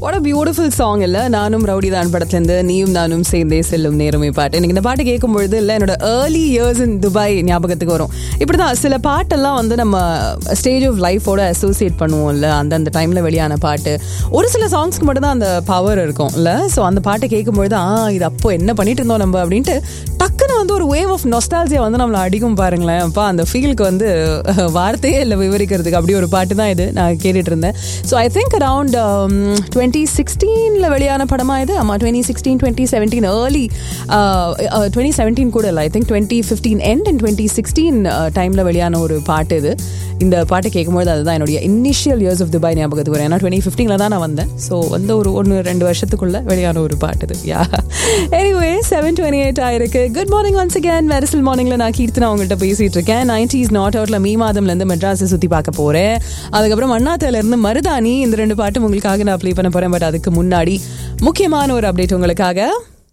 What a beautiful song இல்ல நானும் rowdy தான் படத்துலேருந்து நீயும் நானும் சேர்ந்தே செல்லும் நேரமே பாட்டு எனக்கு இந்த பாட்டு கேட்கும்பொழுது இல்லை என்னோட ஏர்லி இயர்ஸ் இன் துபாய் ஞாபகத்துக்கு வரும் இப்படிதான் சில பாட்டெல்லாம் வந்து நம்ம ஸ்டேஜ் ஆஃப் லைஃபோட அசோசியேட் பண்ணுவோம்ல அந்த அந்த டைம்ல வெளியான பாட்டு ஒரு சில சாங்ஸ்க்கு மட்டும் தான் அந்த பவர் இருக்கும் இல்ல ஸோ அந்த பாட்டை கேட்கும்பொழுது ஆ இது அப்போ என்ன பண்ணிட்டு இருந்தோம் நம்ம அப்படின்ட்டு டக்குன்னு வந்து ஒரு வேவ் ஆஃப் நொஸ்டாலஜியா வந்து நம்மளை அடிக்கும் பாருங்களேன் அப்பா அந்த ஃபீலுக்கு வந்து அஹ், வார்த்தையே இல்லை விவரிக்கிறதுக்கு அப்படி ஒரு பாட்டு தான் இது நான் கேட்டுட்டு இருந்தேன் so I think around twenty சிக்ஸ்டீனில் வெளியான படமா இது ஆமாம் twenty sixteen twenty seventeen early twenty seventeen கூட இல்லை I think twenty fifteen end and twenty sixteen டைமில் வெளியான ஒரு பாட்டு இது இந்த பாட்டை கேட்கும்போது அதுதான் என்னுடைய இனிஷியல் இயர்ஸ் ஆஃப் துபாய் ஞாபகத்துக்கு வரும் ஏன்னா டுவெண்ட்டி ஃபிஃப்டீனில் தான் நான் வந்தேன் ஸோ வந்து ஒரு ஒன்று ரெண்டு வருஷத்துக்குள்ள வெளியான ஒரு பாட்டு இது yeah anyway seven twenty eight ஆயிருக்கு குட் மார்னிங் ஒன்ஸ் அகேன் வெரசல் மார்னிங்ல நான் கீர்த்தனா உங்கள்கிட்ட பேசிட்டு இருக்கேன் நைன்டிஸ் நாட் அவுட்ல மீ மாதம்ல இருந்து மெட்ராஸை சுத்தி பார்க்க போறேன் அதுக்கப்புறம் அண்ணாத்தல இருந்து மருதாணி இந்த ரெண்டு பாட்டும் உங்களுக்காக நான் ப்ளே பண்ண போறேன் பட் அதுக்கு முன்னாடி முக்கியமான ஒரு அப்டேட் உங்களுக்காக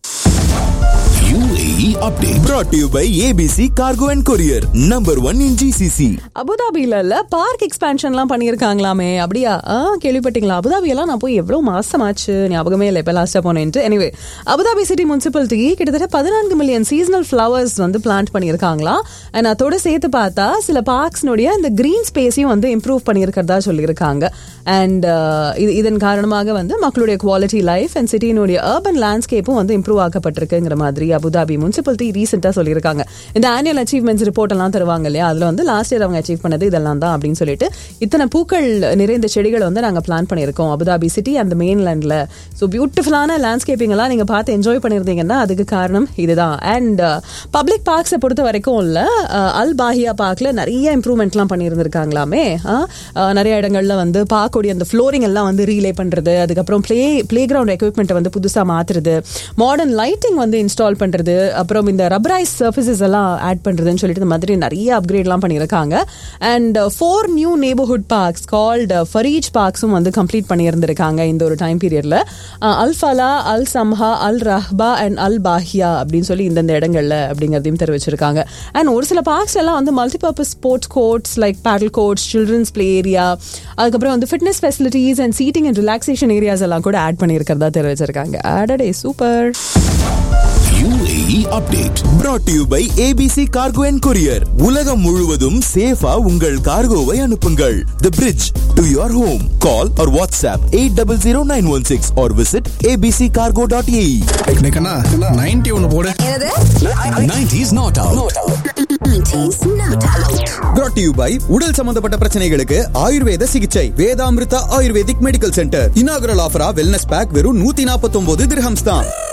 UAE update brought to you by ABC Cargo and Courier, number one in GCC. அபுதாபியில இல்ல பார்க் எக்ஸ்பான்ஷன்லாம் பண்ணியிருக்காங்களாமே அப்படியா ஆ கேள்விப்பட்டீங்களா அபுதாபியெல்லாம் நான் போய் எவ்வளவு மாசம் ஆச்சு ஞாபகமே இல்லை இப்போ லாஸ்ட்டாக போனேன்ட்டு எனிவே அபுதாபி சிட்டி முனிசிபாலிட்டி கிட்டத்தட்ட பதினான்கு மில்லியன் சீசனல் ஃப்ளவர்ஸ் வந்து பிளான்ட் பண்ணியிருக்காங்களாம் அண்ட் அதோட சேர்த்து பார்த்தா சில பார்க்ஸ்னுடைய அந்த கிரீன் ஸ்பேஸையும் வந்து இம்ப்ரூவ் பண்ணியிருக்கிறதா சொல்லியிருக்காங்க அண்ட் இது இதன் காரணமாக வந்து மக்களுடைய குவாலிட்டி லைஃப் அண்ட் சிட்டியினுடைய அர்பன் லேண்ட்ஸ்கேப்பும் வந்து இம்ப்ரூவ் ஆக்கப்பட்டிருக்குங்கிற மாதிரி அபுதாபி முனிசிபாலிட்டி ரீசெண்டாக சொல்லியிருக்காங்க இந்த ஆனுவல் அச்சீவ்மெண்ட்ஸ் ரிப்போர்ட் எல்லாம் தருவாங்க இல்லையா அதில் வந்து லாஸ்ட் இயர் அவங்க அச்சீவ் பண்ணது இதெல்லாம் தான் அப்படின்னு சொல்லிட்டு இத்தனை பூக்கள் நிறைந்த செடிகளை வந்து நாங்கள் பிளான் பண்ணியிருக்கோம் அபுதாபி சிட்டி அந்த மெயின்லேண்டில் ஸோ பியூட்டிஃபுல்லான லேண்ட்ஸ்கேப்பிங் எல்லாம் நீங்கள் பார்த்து என்ஜாய் பண்ணியிருந்தீங்கன்னா அதுக்கு காரணம் இதுதான் அண்ட் பப்ளிக் பார்க்ஸை பொறுத்த வரைக்கும் இல்லை அல் பாஹியா பார்க்கில் நிறைய இம்ப்ரூவ்மெண்ட்லாம் பண்ணியிருந்திருக்காங்களாமே ஆ, அஹ், நிறைய இடங்கள்ல வந்து பார்க்கக்கூடிய அந்த ஃப்ளோரிங் எல்லாம் வந்து ரீலே பண்ணுறது அதுக்கப்புறம் ப்ளே ப்ளே கிரவுண்ட் எக்யூப்மெண்ட்டை வந்து புதுசாக மாற்றுறது மாடர்ன் லைட்டிங் வந்து இன்ஸ்டால் பண்ணுறது அப்புறம் இந்த ரப்பரைஸ் சர்ஃபேசஸ் எல்லாம் ஆட் பண்ணுறதுன்னு சொல்லிட்டு இந்த மாதிரி நிறைய அப்கிரேட்லாம் பண்ணியிருக்காங்க and four new neighbourhood parks called Fareej பார்க்ஸும் வந்து கம்ப்ளீட் பண்ணியிருந்திருக்காங்க இந்த ஒரு டைம் பீரியட்ல அல் ஃபலா அல் சம்ஹா அல் ரஹ்பா அண்ட் அல் பாஹியா அப்படின்னு சொல்லி இந்தந்த இடங்கள்ல அப்படிங்கிறதையும் தெரிவிச்சிருக்காங்க அண்ட் ஒரு சில பார்க்ஸ் எல்லாம் வந்து multipurpose sports courts like padel courts children's play area அதுக்கப்புறம் வந்து fitness facilities and seating and relaxation areas எல்லாம் கூட ஆட் பண்ணியிருக்கிறதா தெரிவிச்சிருக்காங்க அடடே super UAE update brought to you by ABC Cargo and Courier. உலகம் முழுவதும் சேஃபா உங்கள் கார்கோவை அனுப்புங்கள். The bridge to your home. Call or WhatsApp 800916 or visit abccargo.ae. கண்ணா நைன்டி ஒன்னு போடு என்னது 90s not out. 90s not out. brought to you by உடல் சம்பந்தப்பட்ட பிரச்சனைகளுக்கு ஆயுர்வேத சிகிச்சை Vedamrutha ayurvedic medical centre inaugural ஆஃபரா வெல்னஸ் பேக் வெறும் நூத்தி நாற்பத்தி ஒன்பது திரஹம்ஸ் தான்